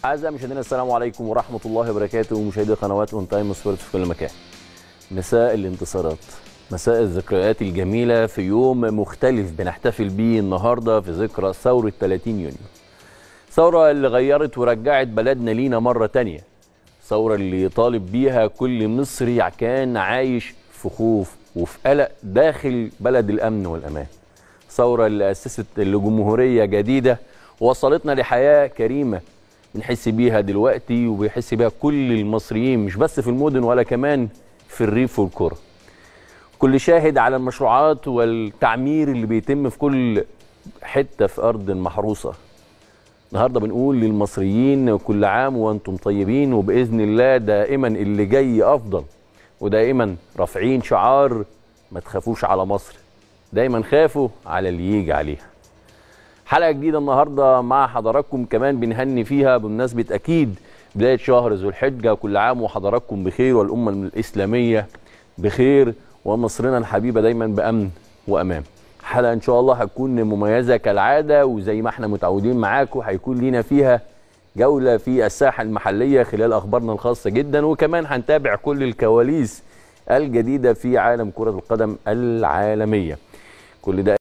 أعزائي مشاهدينا السلام عليكم ورحمة الله وبركاته مشاهدي قنوات اون تايم سبورت في كل مكان. مساء الانتصارات مساء الذكريات الجميلة في يوم مختلف بنحتفل بيه النهاردة في ذكرى ثورة 30 يونيو. ثورة اللي غيرت ورجعت بلدنا لينا مرة تانية. ثورة اللي طالب بيها كل مصري كان عايش في خوف وفي قلق داخل بلد الأمن والأمان. ثورة اللي أسست لجمهورية جديدة وصلتنا لحياة كريمة بنحس بيها دلوقتي وبيحس بيها كل المصريين مش بس في المدن ولا كمان في الريف والقرى كل شاهد على المشروعات والتعمير اللي بيتم في كل حتة في أرض محروسة النهارده بنقول للمصريين كل عام وانتم طيبين وبإذن الله دائما اللي جاي أفضل ودائما رافعين شعار ما تخافوش على مصر دايما خافوا على اللي يجي عليها حلقه جديده النهارده مع حضراتكم كمان بنهني فيها بمناسبه اكيد بدايه شهر ذو الحجه كل عام وحضراتكم بخير والامه الاسلاميه بخير ومصرنا الحبيبه دايما بامن وامان حلقه ان شاء الله هتكون مميزه كالعاده وزي ما احنا متعودين معاكم هيكون لينا فيها جوله في الساحه المحليه خلال اخبارنا الخاصه جدا وكمان هنتابع كل الكواليس الجديده في عالم كره القدم العالميه كل ده